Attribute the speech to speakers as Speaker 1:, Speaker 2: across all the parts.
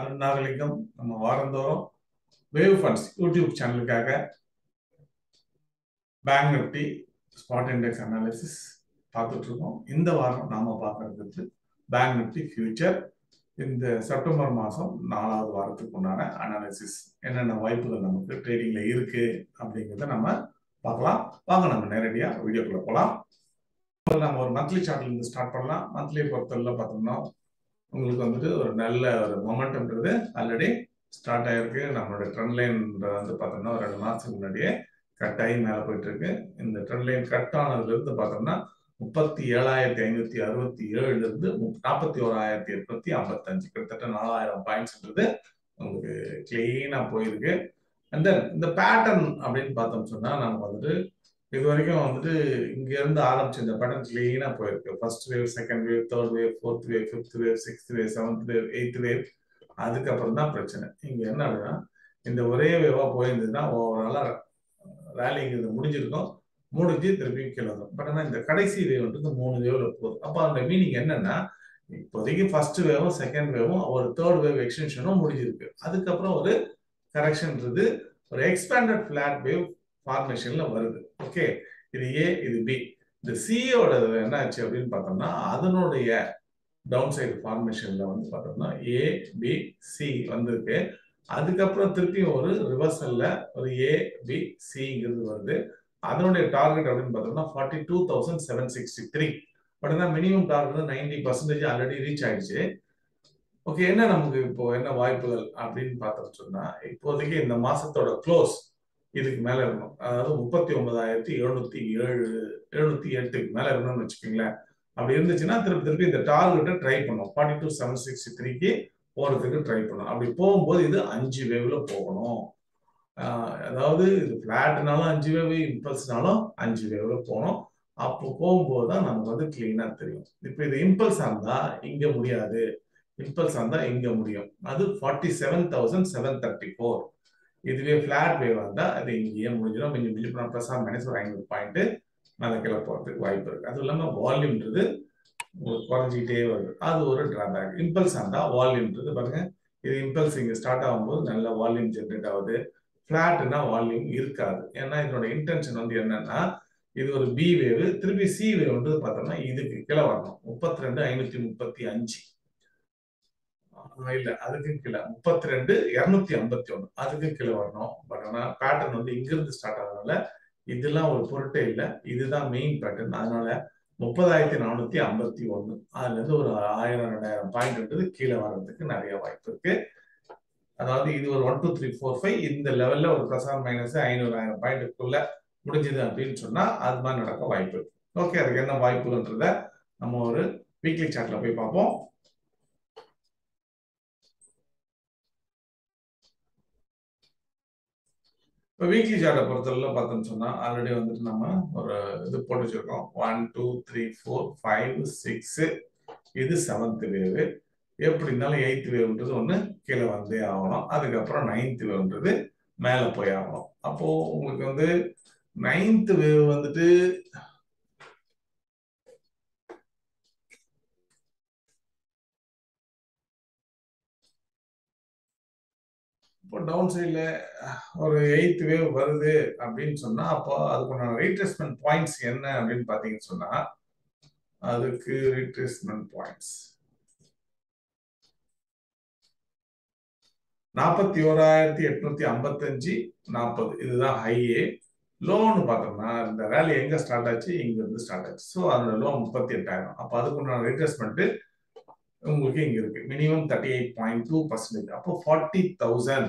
Speaker 1: அருண் நாகலிங்கம் நம்ம வாரந்தோறும் wave funds YouTube சேனலுக்காக bank nifty spot index analysis பார்த்துட்டு இருக்கோம் இந்த வாரம் நாம பார்க்கறது பேங்க் நிஃப்டி ஃபியூச்சர் இந்த செப்டம்பர் மாதம் நாலாவது வாரத்துக்கு உண்டான அனாலிசிஸ் என்னென்ன வாய்ப்புகள் நமக்கு ட்ரேடிங்ல இருக்கு அப்படிங்கிறத நம்ம பார்க்கலாம் வாங்க நம்ம நேரடியாக வீடியோக்குள்ள போகலாம் நம்ம ஒரு மந்த்லி சார்ட்ல இருந்து ஸ்டார்ட் பண்ணலாம் மந்த்லி பொறுத்தவரை பார்த்தோம்னா உங்களுக்கு வந்துட்டு ஒரு நல்ல ஒரு மொமெண்டம்ன்றது ஆல்ரெடி ஸ்டார்ட் ஆயிருக்கு நம்மளோட ட்ரெண்ட் லைன் வந்து பார்த்தோம்னா ஒரு ரெண்டு மாதத்துக்கு முன்னாடியே கட் ஆகி மேலே போயிட்டு இருக்கு இந்த ட்ரெண்ட் லைன் கட் ஆனதுல இருந்து பார்த்தோம்னா முப்பத்தி ஏழாயிரத்தி ஐநூத்தி அறுபத்தி ஏழுல இருந்து நாற்பத்தி ஓராயிரத்தி எட்நூத்தி ஐம்பத்தஞ்சு கிட்டத்தட்ட நாலாயிரம் பாயிண்ட்ஸ்ன்றது உங்களுக்கு கிளீனா போயிருக்கு அண்ட் தென் இந்த பேட்டர்ன் அப்படின்னு பார்த்தோம் சொன்னா நமக்கு வந்துட்டு இது வரைக்கும் வந்துட்டு இங்க இருந்து ஆரம்பிச்ச இந்த பேட்டர்ன் கிளீனா போயிருக்கு first wave second wave third wave fourth wave fifth wave sixth wave seventh wave eighth wave அதுக்கப்புறம் தான் பிரச்சனை இங்க என்ன அப்படின்னா இந்த ஒரே வேவா போயிருந்ததுன்னா ஓவராலா ரேலிங்கிறது முடிஞ்சிருக்கும் முடிஞ்சு திருப்பி கீழே வரும் பட் ஆனால் இந்த கடைசி வேவ்ன்றது மூணு வேவ்ல போகுது அப்போ அந்த மீனிங் என்னன்னா இப்போதைக்கு ஃபர்ஸ்ட் வேவும் செகண்ட் வேவும் ஒரு தேர்ட் வேவ் எக்ஸ்டென்ஷனும் முடிஞ்சிருக்கு அதுக்கப்புறம் ஒரு கரெக்ஷன்ன்றது ஒரு எக்ஸ்பேண்டட் ஃபிளாட் வேவ் ஃபார்மேஷன்ல வருது ஓகே இது ஏ இது பி இந்த சியோட என்ன ஆச்சு அப்படின்னு பார்த்தோம்னா அதனுடைய டவுன் சைடு ஃபார்மேஷன்ல வந்து பார்த்தோம்னா ஏ பி சி வந்திருக்கு அதுக்கப்புறம் திருப்பி ஒரு ரிவர்சல்ல ஒரு ஏ பி சிங்கிறது வருது அதனுடைய டார்கெட் அப்படின்னு பார்த்தோம்னா forty two thousand seven sixty three but ஆனால் minimum target ninety percentage already reach ஆயிடுச்சு ஓகே என்ன நமக்கு இப்போ என்ன வாய்ப்புகள் அப்படின்னு பார்த்தோம் சொன்னா இப்போதைக்கு இந்த மாசத்தோட க்ளோஸ் இதுக்கு மேல இருக்கணும் அதாவது முப்பத்தி ஒன்பதாயிரத்தி எழுநூத்தி ஏழு எழுநூத்தி எட்டுக்கு மேல இருக்கணும்னு வச்சுக்கோங்களேன் அப்படி இருந்துச்சுன்னா திருப்பி திருப்பி இந்த டார்கெட்டை ட்ரை பண்ணும் ஃபார்ட்டி டூ செவன் சிக்ஸ்டி த்ரீக்கு போறதுக்கு ட்ரை பண்ணும் அப்படி போகும்போது இது அஞ்சு வேவ்ல போகணும் அதாவது இது ஃபிளாட்னாலும் அஞ்சு வேவ் இம்பல்ஸ்னாலும் அஞ்சு வேவ்ல போகணும் அப்போ போகும்போது தான் நமக்கு வந்து கிளீனா தெரியும் இப்போ இது இம்பல்ஸா இருந்தா இங்க முடியாது இம்பல்ஸ் இருந்தா இங்க முடியும் அது forty seven thousand seven thirty four இதுவே ஃபிளாட் வேவ் இருந்தா அது இங்கேயே முடிஞ்சிடும் கொஞ்சம் மிஞ்சி போனா ப்ளஸ் மைனஸ் ஒரு ஐநூறு பாயிண்ட் மேலே கீழே போகிறதுக்கு வாய்ப்பு இருக்கு அதுவும் இல்லாமல் வால்யூம்ன்றது குறைஞ்சிக்கிட்டே வருது அது ஒரு டிராபேக் இம்பல்ஸ் இருந்தா வால்யூம்ன்றது பாருங்க இது இம்பல்ஸ் இங்க ஸ்டார்ட் ஆகும்போது நல்ல வால்யூம் ஜென்ரேட் ஆகுது ஃபிளாட்னா வால்யூம் இருக்காது ஏன்னா இதனோட இன்டென்ஷன் வந்து என்னன்னா இது ஒரு பி வேவ் திருப்பி சி வேவ்ன்றது பார்த்தோம்னா இதுக்கு கீழே வரணும் முப்பத்தி ரெண்டு ஐநூத்தி முப்பத்தி அஞ்சு இல்ல அதுக்கு கீழே முப்பத்தி ரெண்டு இருநூத்தி ஐம்பத்தி ஒண்ணு அதுக்கு கீழே வரணும் பட் ஆனா பேட்டர்ன் வந்து இங்கிருந்து ஸ்டார்ட் ஆகிறதுனால இதெல்லாம் ஒரு பொருட்டே இல்லை இதுதான் மெயின் பேட்டர்ன் அதனால முப்பதாயிரத்தி நானூத்தி ஐம்பத்தி ஒண்ணு அதுல இருந்து ஒரு ஆயிரம் ரெண்டாயிரம் பாயிண்ட்ன்றது கீழே வர்றதுக்கு நிறைய வாய்ப்பு இருக்கு அதாவது இது ஒரு one two three four five இந்த லெவல்ல ஒரு பிளஸ் ஆர் மைனஸ் ஐநூறு ஆயிரம் பாயிண்ட்டுக்குள்ள முடிஞ்சது அப்படின்னு சொன்னா அது மாதிரி நடக்க வாய்ப்பு இருக்கு ஓகே அதுக்கு என்ன வாய்ப்புன்றத நம்ம ஒரு வீக்லி சார்ட்ல போய் பார்ப்போம் இப்போ வீக்லி சார்ட்டை பொறுத்தவரை பார்த்தோம்னு சொன்னால் ஆல்ரெடி வந்துட்டு நம்ம ஒரு இது போட்டு வச்சிருக்கோம் one two three four five six இது செவன்த் வேவு எப்படி இருந்தாலும் எயித் வேவ்ன்றது ஒன்று கீழே வந்தே ஆகணும் அதுக்கப்புறம் நைன்த் வேவ்ன்றது மேலே போய் ஆகணும் அப்போ உங்களுக்கு வந்து நைன்த் வேவ் வந்துட்டு இப்போ டவுன் சைடில் ஒரு எயித் வேவ் வருது அப்படின்னு சொன்னா அப்போ அதுக்குண்டான ரீட்ரேஸ்மெண்ட் பாயிண்ட்ஸ் என்ன அப்படின்னு பார்த்தீங்கன்னு சொன்னா அதுக்கு ரீட்ரேஸ்மெண்ட் பாயிண்ட்ஸ் நாற்பத்தி ஓராயிரத்தி எட்நூத்தி ஐம்பத்தஞ்சு நாற்பது இதுதான் ஹையே லோன் பார்த்தோம்னா இந்த ரேலி எங்க ஸ்டார்ட் ஆச்சு இங்க இருந்து ஸ்டார்ட் ஆச்சு ஸோ அதோட லோன் முப்பத்தி எட்டாயிரம் அப்போ அதுக்குண்டான ரீட்ரேஸ்மெண்ட் உங்களுக்கு இங்க இருக்கு minimum thirty eight point two percentage அப்போ forty thousand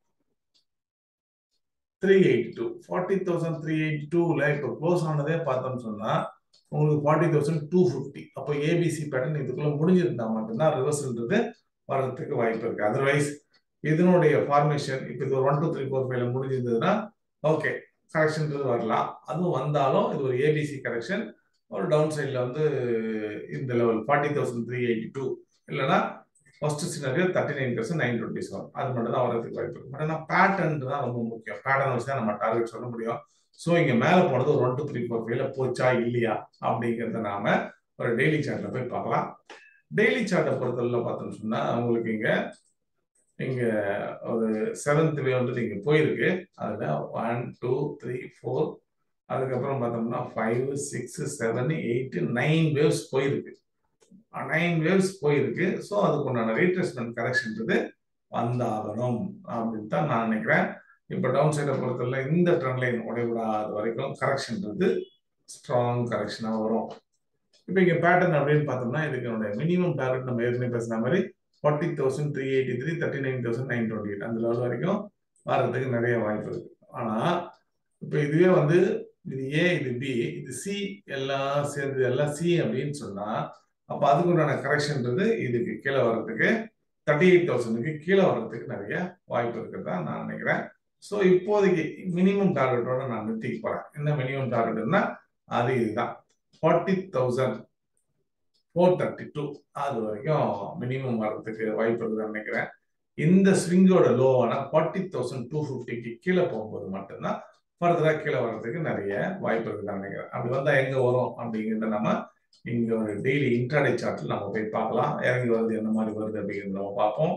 Speaker 1: three eighty two forty thousand three eighty டூல இப்போ க்ளோஸ் ஆனதே பார்த்தோம்னு சொன்னா உங்களுக்கு ஃபார்ட்டி தௌசண்ட் டூ ஃபிஃப்டி அப்போ ஏபிசி பேட்டர்ன் இதுக்குள்ள முடிஞ்சிருந்தா மட்டும்தான் ரிவர்சல்ன்றது வர்றதுக்கு வாய்ப்பு இருக்கு அதர்வைஸ் இதனுடைய ஃபார்மேஷன் இப்போ இது ஒரு ஒன் டூ த்ரீ ஃபோர் ஃபைவ்ல முடிஞ்சிருந்ததுன்னா ஓகே கரெக்ஷன்ன்றது வரலாம் அதுவும் வந்தாலும் இது ஒரு ஏபிசி கரெக்ஷன் ஒரு டவுன் சைடில் வந்து இந்த level forty thousand three eighty two இல்லைன்னா first scenario thirty nine percent nine twenty seven அது மட்டும் தான் வரதுக்கு வாய்ப்பு இருக்கு பட் ஆனால் பேட்டர்ன் தான் ரொம்ப முக்கியம் பேட்டர்ன் வச்சு தான் நம்ம டார்கெட் சொல்ல முடியும் ஸோ இங்கே மேலே போனது ஒரு ஒன் டூ த்ரீ ஃபோர் ஃபைவ்ல போச்சா இல்லையா அப்படிங்கிறத நாம ஒரு டெய்லி சார்ட்ல போய் பார்க்கலாம் டெய்லி சார்ட்டை பொறுத்தவரை பார்த்தோம்னு சொன்னா உங்களுக்கு இங்க இங்க ஒரு செவன்த் வே வந்துட்டு இங்க போயிருக்கு அதுல ஒன் டூ த்ரீ ஃபோர் அதுக்கப்புறம் பார்த்தோம்னா five six seven eight nine waves போயிருக்கு நைன் வேவ்ஸ் போயிருக்கு ஸோ அதுக்கு உண்டான ரீட்ரெஸ்மெண்ட் கரெக்ஷன்றது வந்தாகணும் அப்படின்னு தான் நான் நினைக்கிறேன் இப்போ டவுன் சைடை பொறுத்தவரை இந்த ட்ரெண்ட் லைன் உடைவிடாத வரைக்கும் கரெக்ஷன்றது ஸ்ட்ராங் கரெக்ஷனாக வரும் இப்போ இங்கே பேட்டர்ன் அப்படின்னு பார்த்தோம்னா இதுக்கு என்னுடைய மினிமம் டார்கெட் நம்ம ஏற்கனவே பேசுன மாதிரி forty thousand three eighty three thirty nine thousand nine twenty eight அந்த லெவல் வரைக்கும் வர்றதுக்கு நிறைய வாய்ப்பு இருக்கு ஆனால் இப்போ இதுவே வந்து இது ஏ இது பி இது சி எல்லாம் சேர்ந்து எல்லாம் சி அப்படின்னு சொன்னா அப்போ அதுக்கு உண்டான கரெக்ஷன்றது இதுக்கு கீழே வர்றதுக்கு தேர்ட்டி எயிட் தௌசண்ட்க்கு கீழே வர்றதுக்கு நிறைய வாய்ப்பு இருக்கிறதா நான் நினைக்கிறேன் ஸோ இப்போதைக்கு மினிமம் டார்கெட்டோட நான் நிறுத்திக்க போறேன் என்ன மினிமம் டார்கெட்னா அது இதுதான் forty thousand four thirty two அது வரைக்கும் மினிமம் வர்றதுக்கு வாய்ப்பு இருக்குதுன்னு நினைக்கிறேன் இந்த ஸ்விங்கோட லோவான ஃபார்ட்டி தௌசண்ட் டூ ஃபிஃப்டிக்கு கீழே போகும்போது மட்டும்தான் ஃபர்தராக கீழே வர்றதுக்கு நிறைய வாய்ப்பு இருக்குதுன்னு நினைக்கிறேன் அப்படி வந்தால் எங்கே வரும் அப்படிங்கிறத நம்ம இங்கே ஒரு டெய்லி இன்ட்ராடே சார்ட்டில் நம்ம போய் பார்க்கலாம் இறங்கி வருது என்ன மாதிரி வருது அப்படிங்கிறத நம்ம பார்ப்போம்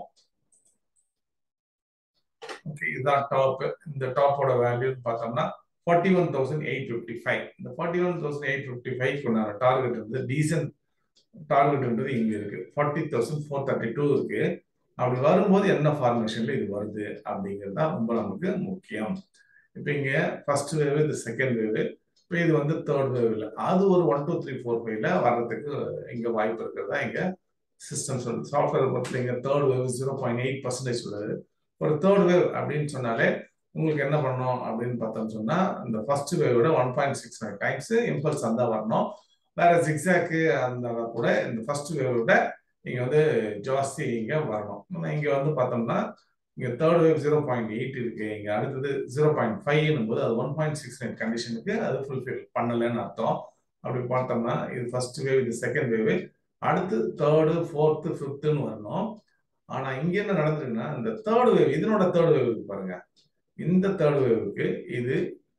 Speaker 1: ஓகே இதுதான் டாப் இந்த டாப்போட வேல்யூன்னு பார்த்தோம்னா forty one thousand eight fifty five இந்த forty one thousand eight fifty ஃபைவ்க்கு உண்டான டார்கெட் வந்து டீசன்ட் டார்கெட்ன்றது இங்க இருக்கு forty thousand four thirty two இருக்கு அப்படி வரும்போது என்ன ஃபார்மேஷன்ல இது வருது அப்படிங்கிறது தான் ரொம்ப நமக்கு முக்கியம் இப்போ இங்க ஃபர்ஸ்ட் வேவ் இது செகண்ட் வேவ் இப்போ இது வந்து தேர்ட் வேவ் இல்லை அது ஒரு ஒன் டூ த்ரீ ஃபோர் ஃபைவ்ல வர்றதுக்கு இங்க வாய்ப்பு இருக்கிறதா இங்க சிஸ்டம் சொல்லுது சாஃப்ட்வேர் பொறுத்தல இங்க third wave zero point eight percentage சொல்லுது ஒரு தேர்ட் வேவ் அப்படின்னு சொன்னாலே உங்களுக்கு என்ன பண்ணணும் அப்படின்னு பார்த்தோம்னு சொன்னா இந்த ஃபர்ஸ்ட் வேவோட one point six nine times impulse அந்த வரணும் வேற ஜிக்ஸாக்கு அந்த கூட இந்த ஃபர்ஸ்ட் வேவோட நீங்க வந்து ஜாஸ்தி இங்க வரணும் இங்க வந்து பார்த்தோம்னா இங்க third wave zero point eight இருக்கு இங்க அடுத்தது ஜீரோ பாயிண்ட் ஃபைவ் போது அது ஒன் பாயிண்ட் சிக்ஸ் நைன் கண்டிஷனுக்கு அது ஃபுல்ஃபில் பண்ணலன்னு அர்த்தம் அப்படி பார்த்தோம்னா இது ஃபர்ஸ்ட் வேவ் இது செகண்ட் வேவ் அடுத்து தேர்டு ஃபோர்த்து ஃபிஃப்த்துன்னு வரணும் ஆனா இங்க என்ன நடந்திருக்குன்னா இந்த தேர்ட் வேவ் இதனோட தேர்ட் வேவ் இருக்கு பாருங்க இந்த தேர்ட் வேவுக்கு இது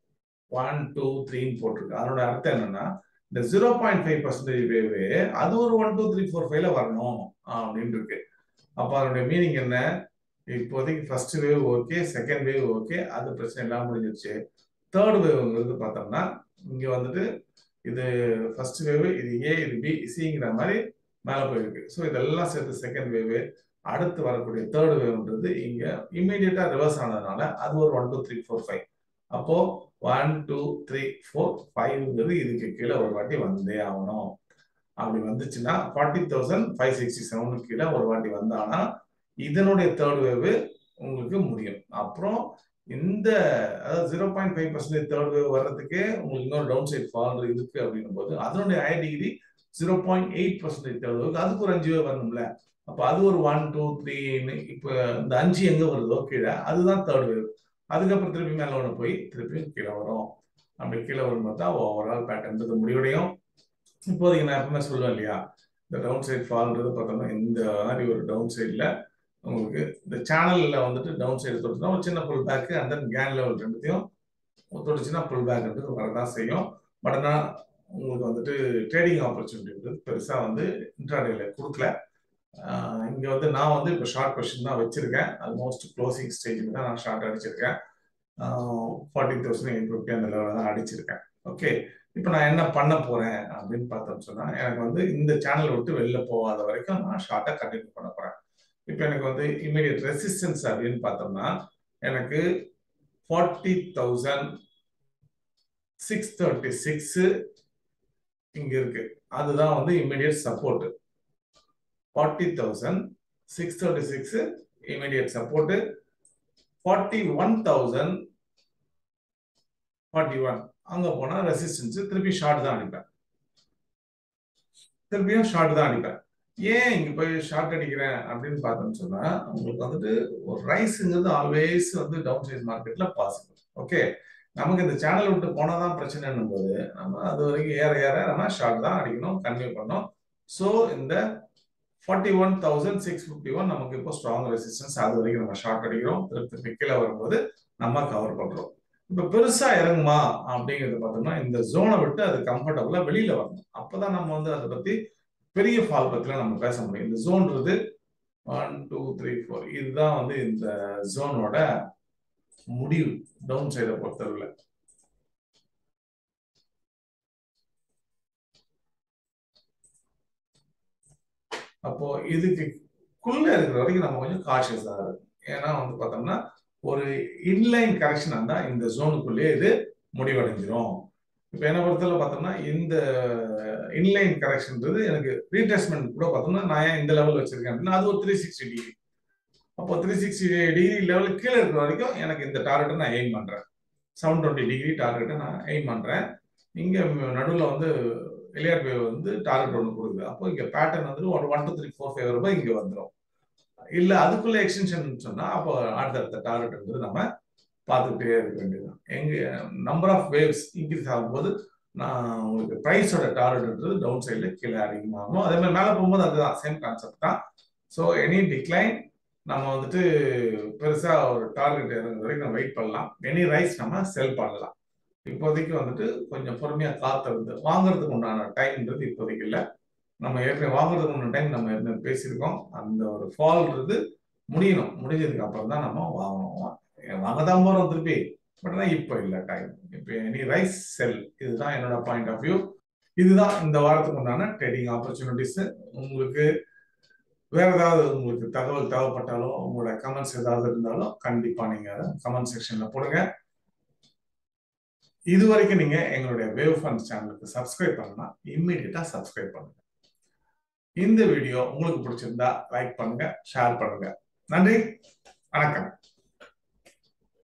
Speaker 1: ஒன் டூ த்ரீன்னு போட்டிருக்கு அதனோட அர்த்தம் என்னன்னா இந்த ஜீரோ பாயிண்ட் ஃபைவ் பர்சன்டேஜ் வேவு அது ஒரு ஒன் டூ த்ரீ ஃபோர் ஃபைவ்ல வரணும் அப்படின்னு இருக்கு அப்போ அதனுடைய மீனிங் என்ன இப்போதைக்கு first wave okay second wave okay அது பிரச்சனை இல்லாமல் முடிஞ்சிருச்சு தேர்ட் வேவ்ங்கிறது பார்த்தோம்னா இங்க வந்துட்டு இது ஃபர்ஸ்ட் வேவ் இது ஏ இது பி சிங்கிற மாதிரி மேலே போயிருக்கு ஸோ இதெல்லாம் சேர்த்து செகண்ட் வேவ் அடுத்து வரக்கூடிய தேர்ட் வேவ்ன்றது இங்க இம்மீடியட்டா ரிவர்ஸ் ஆனதுனால அது ஒரு one two three four five அப்போ ஒன் டூ த்ரீ ஃபோர் ஃபைவ்ங்கிறது இதுக்கு கீழே ஒரு வாட்டி வந்தே ஆகணும் அப்படி வந்துச்சுன்னா ஃபார்ட்டி தௌசண்ட் ஃபைவ் சிக்ஸ்டி செவனுக்கு கீழே ஒரு வாட்டி வந்தானா இதனுடைய தேர்ட் வேவ் உங்களுக்கு முடியும் அப்புறம் இந்த அதாவது zero point five percentage third wave வர்றதுக்கே உங்களுக்கு இன்னொரு டவுன் சைட் ஃபால் இருக்கு அப்படின்னும் போது அதனுடைய ஐ degree zero point eight percentage third wave அதுக்கு ஒரு அஞ்சு வேவ் வரணும்ல அப்போ அது ஒரு ஒன் டூ த்ரீன்னு இப்போ இந்த அஞ்சு எங்க வருதோ கீழே அதுதான் தேர்ட் வேவ் அதுக்கப்புறம் திருப்பி மேலே ஒன்று போய் திருப்பி கீழே வரும் அப்படி கீழே வரும்போது தான் ஓவரால் பேட்டர்ன்றது முடிவடையும் இப்போதைக்கு நான் எப்பவுமே சொல்லுவேன் இல்லையா இந்த டவுன் சைட் ஃபால்ன்றது பார்த்தோம்னா இந்த மாதிரி ஒரு டவுன் சைடில் உங்களுக்கு இந்த சேனலில் வந்துட்டு டவுன் சைடு தொட்டுனா ஒரு சின்ன pull back and then can level ரெண்டுத்தையும் தொட்டுச்சுன்னா புல் பேக்ன்றது வரதான் செய்யும் பட் ஆனால் உங்களுக்கு வந்துட்டு ட்ரேடிங் ஆப்பர்ச்சுனிட்டின்றது பெருசாக வந்து இன்ட்ராடேல கொடுக்கல இங்கே வந்து நான் வந்து இப்போ ஷார்ட் கொஷின் தான் வச்சிருக்கேன் ஆல்மோஸ்ட் க்ளோசிங் ஸ்டேஜில் தான் நான் ஷார்ட் அடிச்சிருக்கேன் ஃபார்ட்டி தௌசண்ட் எயிட் ஃபிஃப்டி அந்த லெவலில் தான் அடிச்சிருக்கேன் ஓகே இப்போ நான் என்ன பண்ண போறேன் அப்படின்னு பார்த்தோம்னு சொன்னா எனக்கு வந்து இந்த சேனல் விட்டு வெளில போகாத வரைக்கும் நான் ஷார்ட்டா கண்டினியூ பண்ண போறேன் இப்போ எனக்கு வந்து இமீடியட் ரெசிஸ்டன்ஸ் அப்படின்னு பார்த்தோம்னா எனக்கு forty thousand six thirty six இங்க இருக்கு அதுதான் வந்து immediate support forty thousand six thirty six immediate support forty one thousand forty one அங்க போனா ரெசிஸ்டன்ஸ் திருப்பி ஷார்ட் தான் அடிப்பேன் திருப்பியும் ஷார்ட் தான் அடிப்பேன் ஏன் இங்க போய் ஷார்ட் அடிக்கிறேன் அப்படின்னு பார்த்தோம்னு சொன்னா உங்களுக்கு வந்துட்டு ஒரு ரைஸுங்கிறது ஆல்வேஸ் வந்து டவுன் சைஸ் மார்க்கெட்ல பாசிபிள் ஓகே நமக்கு இந்த சேனல் விட்டு போனாதான் பிரச்சனைன்னும் போது நம்ம அது வரைக்கும் ஏற ஏற நம்ம ஷார்ட் தான் அடிக்கணும் கன்வியூ பண்ணணும் ஸோ இந்த forty one thousand six fifty one நமக்கு இப்போ ஸ்ட்ராங் ரெசிஸ்டன்ஸ் அது வரைக்கும் நம்ம ஷார்ட் அடிக்கிறோம் திருப்பி திருப்பி கீழே வரும்போது நம்ம கவர் பண்றோம் இப்ப பெருசா இறங்குமா அப்படிங்கிறது பார்த்தோம்னா இந்த ஜோனை விட்டு அது கம்ஃபர்டபுளா வெளியில வரணும் அப்பதான் நம்ம வந்து அதை பத்தி பெரிய ஃபால் பத்தில நம்ம பேச முடியும் இந்த ஜோன்றது ஒன் டூ த்ரீ ஃபோர் இதுதான் வந்து இந்த ஜோனோட முடிவு டவுன் சைடை பொறுத்தவரை அப்போ இதுக்குள்ள இருக்கிற வரைக்கும் நம்ம கொஞ்சம் காஷியஸா இருக்கும் ஏன்னா வந்து பார்த்தோம்னா ஒரு இன்லைன் கரெக்ஷன் இருந்தா இந்த ஜோனுக்குள்ளேயே இது முடிவடைஞ்சிரும் இப்போ என்ன பொறுத்தவரை பார்த்தோம்னா இந்த இன்லைன் கரெக்ஷன்ன்றது எனக்கு ரீட்ரெஸ்மெண்ட் கூட பார்த்தோம்னா நான் ஏன் இந்த லெவல் வச்சிருக்கேன் அப்படின்னா அது ஒரு த்ரீ சிக்ஸ்டி டிகிரி அப்போ த்ரீ சிக்ஸ்டி டிகிரி லெவலுக்கு கீழே இருக்கிற வரைக்கும் எனக்கு இந்த டார்கெட்டை நான் எய்ம் பண்றேன் செவன் டுவெண்ட்டி டிகிரி டார்கெட்டை நான் எய்ம் பண்றேன் இங்க நடுவில் வந்து எலியாட் வேவ் வந்து டார்கெட் ஒன்று கொடுக்குது அப்போ இங்க பேட்டர்ன் வந்து ஒரு one two three four five ரூபாய் இங்க வந்துடும் இல்ல அதுக்குள்ள எக்ஸ்டென்ஷன் சொன்னா அப்போ அடுத்தடுத்த டார்கெட் வந்து நம்ம பார்த்துக்கிட்டே இருக்க வேண்டியதுதான் எங்க நம்பர் ஆஃப் வேவ்ஸ் இன்க்ரீஸ் ஆகும்போது நான் உங்களுக்கு ப்ரைஸோட டார்கெட்ன்றது டவுன் சைடில் கீழே அதிகமாகும் அதே மாதிரி மேலே போகும்போது அதுதான் சேம் கான்செப்ட் தான் ஸோ எனி டிக்ளைன் நம்ம வந்துட்டு பெருசா ஒரு டார்கெட் இறங்குற வரைக்கும் நம்ம வெயிட் பண்ணலாம் எனி ரைஸ் நம்ம செல் பண்ணலாம் இப்போதைக்கு வந்துட்டு கொஞ்சம் பொறுமையா காத்திருந்து வாங்குறதுக்கு உண்டான டைம்ன்றது இப்போதைக்கு இல்லை நம்ம ஏற்கனவே வாங்குறதுக்கு உண்டான டைம் நம்ம ஏற்கனவே பேசியிருக்கோம் அந்த ஒரு ஃபால்ன்றது முடியணும் முடிஞ்சதுக்கு அப்புறம் தான் நம்ம வாங்கணும் வாங்க தான் போறோம் திருப்பி பட் ஆனால் இப்போ இல்லை டைம் இப்போ எனி ரைஸ் செல் இதுதான் என்னோட பாயிண்ட் ஆஃப் வியூ இதுதான் இந்த வாரத்துக்கு உண்டான ட்ரேடிங் ஆப்பர்ச்சுனிட்டிஸ் உங்களுக்கு வேற ஏதாவது உங்களுக்கு தகவல் தேவைப்பட்டாலோ உங்களோட கமெண்ட்ஸ் ஏதாவது இருந்தாலும் கண்டிப்பா நீங்க கமெண்ட் செக்ஷன்ல போடுங்க இது வரைக்கும் நீங்க எங்களுடைய வேவ் ஃபண்ட் சேனலுக்கு சப்ஸ்கிரைப் பண்ணலாம் இம்மிடியட்டா சப்ஸ்கிரைப் பண்ணுங்க இந்த வீடியோ உங்களுக்கு பிடிச்சிருந்தா லைக் பண்ணுங்க ஷேர் பண்ணுங்க நன்றி வணக்கம்